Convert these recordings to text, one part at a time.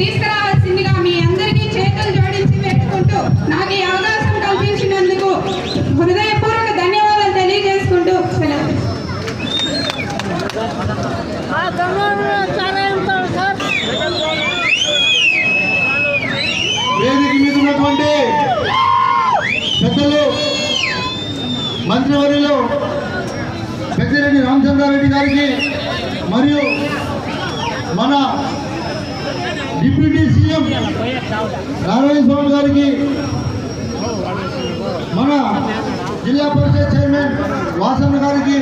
తీసుకురావాల్సిందిగా మీ అందరికీ చేతులు జోడించి పెట్టుకుంటూ నాకు ఈ అవకాశం కల్పించినందుకు హృదయపూర్వక ధన్యవాదాలు తెలియజేసుకుంటూ సెలవు వేదిక మీద ఉన్నటువంటి పెద్దలు మంత్రివర్యులు పెద్దిరెడ్డి రామచంద్రారెడ్డి గారికి మరియు మన డిప్యూటీ సీఎం నారాయణ స్వామి గారికి మన జిల్లా పరిషత్ చైర్మన్ వాసన్న గారికి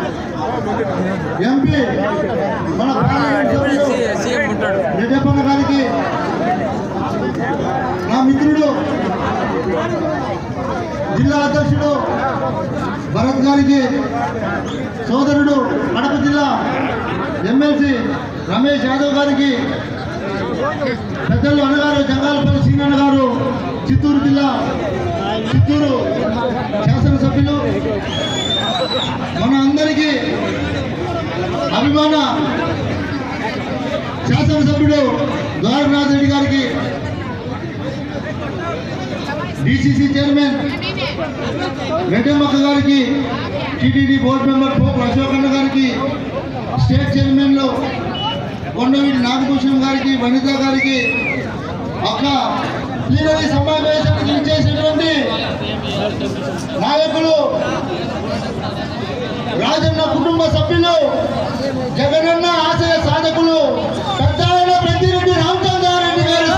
ఎంపీ మన పార్లమెంట్ సభ్యులు రెడ్డప్పన్న గారికి నా మిత్రుడు జిల్లా అధ్యక్షుడు భరత్ గారికి సోదరుడు కడప జిల్లా ఎమ్మెల్సీ రమేష్ యాదవ్ గారికి పెద్దలు అన్నగారు జంగాలపల్లి సింగన్న గారు చిత్తూరు జిల్లా చిత్తూరు శాసనసభ్యులు మన అందరికీ అభిమాన శాసనసభ్యుడు ద్వారనాథ్ రెడ్డి గారికి డిసిసి చైర్మన్ రెడ్డమ్మక్క గారికి టీటీడీ బోర్డు మెంబర్ పోపు అశోకన్న గారికి స్టేట్ చైర్మన్లు కొండవీటి నాగభూషణం గారికి వనిత గారికి అక్క ప్లీనరీ సమావేశానికి ఇచ్చేసినటువంటి నాయకులు రాజన్న కుటుంబ సభ్యులు జగనన్న ఆశయ సాధకులు పెద్ద ఆయన పెద్దిరెడ్డి రామచంద్రారెడ్డి గారి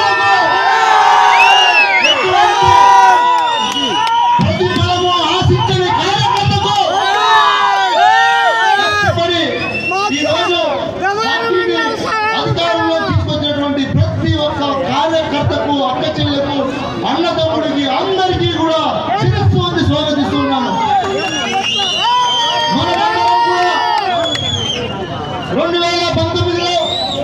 సైనికులకు ప్రతిఫలము ఆశించని కార్యకర్తకు కష్టపడి ఈరోజు పార్టీని అధికారంలో తీసుకొచ్చినటువంటి ప్రతి ఒక్క కార్యకర్తకు అక్క చెల్లెకు అన్నదమ్ముడికి అందరికీ కూడా శిరస్సు వంది స్వాగతిస్తున్నాను మనమందరం కూడా రెండు వేల పంతొమ్మిదిలో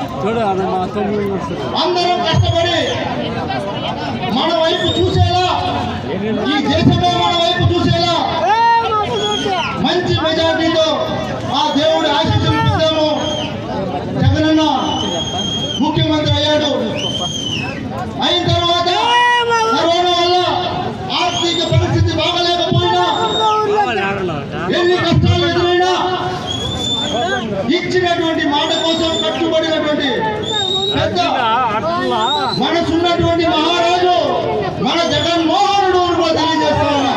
అందరం కష్టపడి మన వైపు చూసేలా ఈ దేశమే మన వైపు చూసేలా మంచి మెజార్టీతో ఆ దేవుడి ఆశీస్సులు పొందాము జగనన్న ముఖ్యమంత్రి అయ్యాడు అయిన తర్వాత కరోనా వల్ల ఆర్థిక పరిస్థితి బాగలేకపోయినా ఎన్ని కష్టాలు ఎదురైనా ఇచ్చినటువంటి మాట కోసం కట్టుబడినటువంటి పెద్ద మనసున్నటువంటి మహారాజు మన జగన్మోహనుడు అని కూడా తెలియజేస్తా ఉన్నా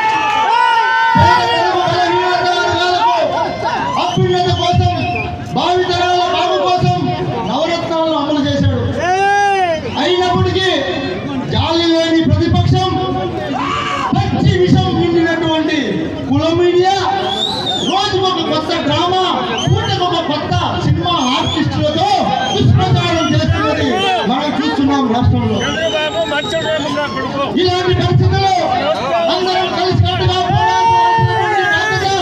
పేద బలహీనత వర్గాలకు అభ్యున్నత కోసం భావితరాల బాగు కోసం నవరత్నాలను అమలు చేశాడు అయినప్పటికీ జాలి లేని ప్రతిపక్షం పచ్చి విషం నిండినటువంటి కుల మీడియా రోజుకొక కొత్త డ్రామా పూటకొక కొత్త సినిమా ఆర్టిస్టులతో దుష్ప్రచారం చేస్తున్నది మనం చూస్తున్నాం రాష్ట్రంలో ఇలాంటి పరిస్థితుల్లో అందరం కలిసికట్టుగా పోరాడాల్సినటువంటి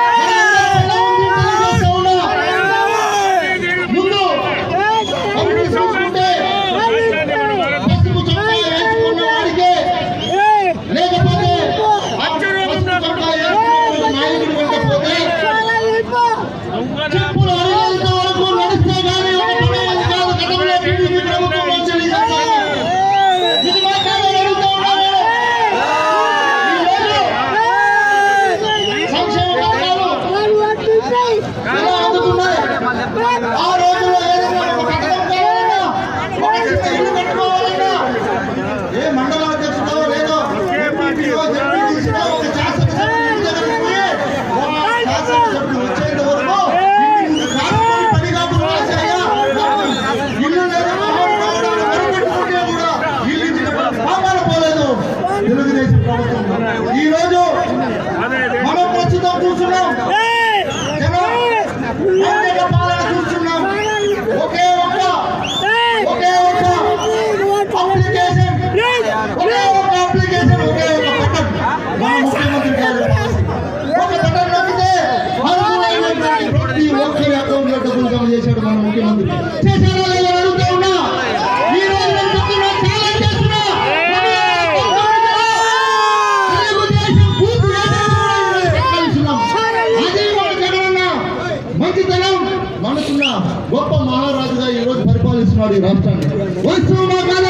బాధ్యత మనందరిపైన ఉంది తెలియజేస్తా ఉన్నా. ముందు అభివృద్ధి చూసుకుంటే పసుపు చొక్కా వేసుకున్న వాడికే లేకపోతే ఆ పసుపు చొక్కా వేసుకున్న నాయకుడు వెంటపోతే చెప్పులు అరిగేంత వరకు నడిస్తే గానీ ఒక పడవది కాదు గతంలో టీడీపీ ప్రభుత్వం వచ్చి ఇది మాత్రమే అడుగుతా ఉన్నాను ఈరోజు సంక్షేమ పథకాలు ఎలా అందుతున్నాయి ఆ రోజుల్లో ఏదైనా ఒక పథకం కావాలన్నా ఒక చిన్న ఇల్లు కట్టుకోవాలన్నా ఏ మండల అధ్యక్షుడో లేదో ఎంపీపీఓ జడ్పీటీసీలో ఒక శాసనసభ్యుడి ఇంటి దగ్గరికి పోయి ఒక శాసనసభ్యుడు వచ్చేంత వరకు ఇంటికి కాసుకొని పని కాకుండా రాశాయా? ఇల్లు లేదు కావాలి కావడానికి పరిగెట్టుకుంటే కూడా ఇల్లు ఇచ్చినప్పుడు పాపాలు పోలేదు తెలుగుదేశం ప్రభుత్వం ఈ రోజు మనం ప్రస్తుతం చూస్తున్నాం జనం అన్నిక పాలన చూస్తున్నాం ఒకే ఒక్క ఒకే ఒక్క అప్లికేషన్ ఒకే ఒక్క అప్లికేషన్ ఒకే ఒక బటన్ మన ముఖ్యమంత్రి గారు ఒక బటన్ నొక్కితే అర్హులైనటువంటి ప్రతి ఒక్కరి అకౌంట్ లో డబ్బులు జమ చేశాడు మన ముఖ్యమంత్రి చేశాడో లేదో అడుగుతా ఉన్నా ఈ రోజు నేను చెప్తున్నా ఛాలెంజ్ చేస్తున్నా తెలుగుదేశం పూర్తి చేసేస్తున్నాం అదే మన జగనన్న మంచితనం మనకున్న గొప్ప మహారాజుగా ఈ రోజు పరిపాలిస్తున్నాం చేస్తున్నాడు ఈ రాష్ట్రాన్ని వస్తు మగాల